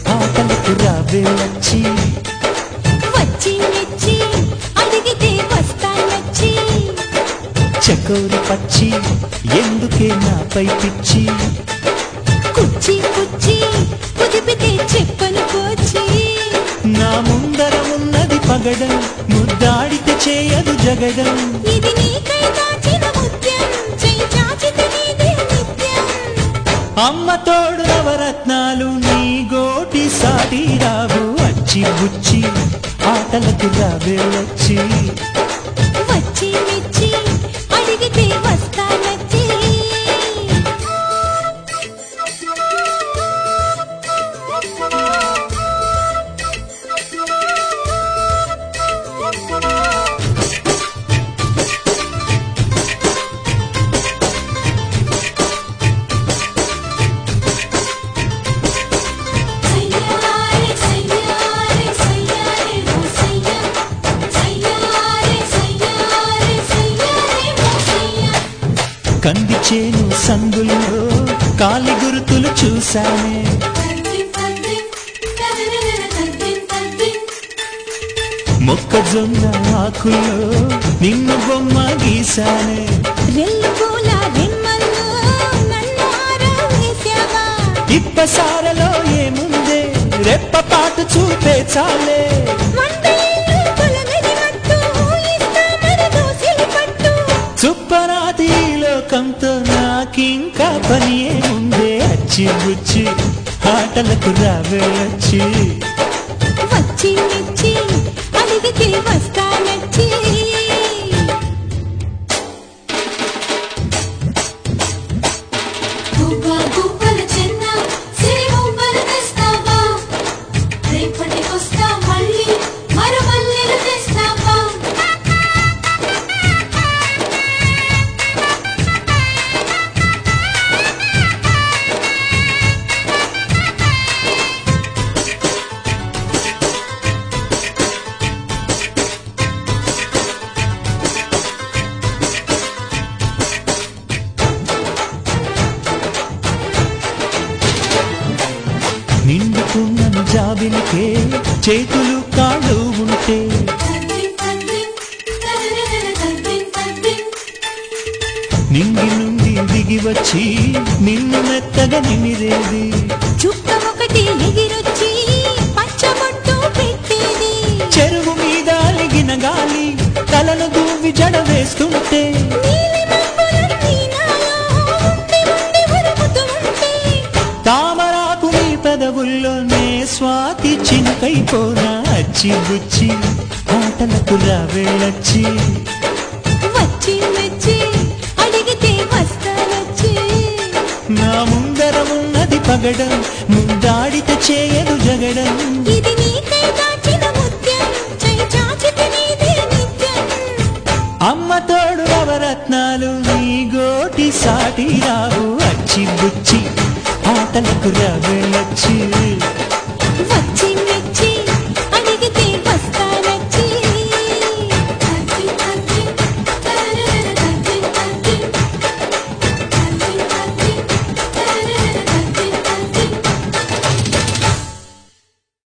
ఆటలకు రావే వచ్చి వచ్చి మెచ్చి అడిగితే వస్తానొచ్చి చకోరి పచ్చి ఎందుకే నాపై పిచ్చి కుచ్చి కుచ్చి కుదిపితే చెప్పను కోచి నా ముందర ఉన్నది పగడం ముద్దాడితే చేయదు జగడం ఇది నీకై దాచిన ముత్యం చెయ్యి చాచితే నీదే నిత్యం అమ్మ తోడు నవరత్నాలు నీ గోటి సాటి రావు అచ్చి బుచ్చి ఆటలకు రావే వచ్చి వచ్చి మెచ్చి అడిగితే వస్తానొచ్చి సయ్యారే సయ్యారే సయ్యారే ఓ సయ్యా సయ్యారే సయ్యారే సయ్యారే ఓ సయ్యా కంది చేను సందుల్లో కాలి గురుతులు చూశానే తద్దిం తద్దిం తదనన తద్దిం తద్దిం మొక్కజొన్న ఆకుల్లో నిన్ను బొమ్మ గీశానే రెల్లు పూల రెమ్మల్లో నన్ను ఆరావేశావా ఇప్పసారలో ఏముందే రెప్పపాటు చూపే చాలే మంటలు తొలగని మట్టు ఇస్తామని దోసిలి పట్టు చుప్పరాతి ఈ లోకంతో నాకింకా పని ఏముందే అచ్చి బుచ్చి ఆటలకు రావే వచ్చి వచ్చి మెచ్చి అడిగితే వస్తానొచ్చి గువ్వ గువ్వల చెన్న సిరి మువ్వలు తెస్తావా రేపటికొస్తా మళ్ళీ మరో మల్లెలు తెస్తావా నిండుకున్న జాబిలికే చేతులు కాళ్ళు ఉంటే తద్దిం తద్దిం తదనన తద్దిం తద్దిం నింగి నుండి దిగి వచ్చి నిన్ను మెత్తగా నిమిరేది చుక్క ఒకటి ఎగిరొచ్చి పచ్చబొట్టు పెట్టేది చెరువు మీద అలిగిన గాలి తలను దూవి జడ వేస్తుంటే నీలి మబ్బులన్నీ నాలో ఉండి ఉండి ఉరుముతూ ఉంటే తామరాకు నీ పెదవుల్లోనే స్వాతి చినుకైపోనా అచ్చి బుచ్చి ఆటలకు రావేళచ్చి వచ్చి మెచ్చి అడిగితే వస్తానొచ్చి నా ముందర ఉన్నది పగడం ముందాడితే చేయదు జగడం ఇది నీకై దాచిన ముత్యం చెయ్యి చాచితే నీదే నిత్యం అమ్మ తోడు నవరత్నాలు నీ గోటి సాటి రావే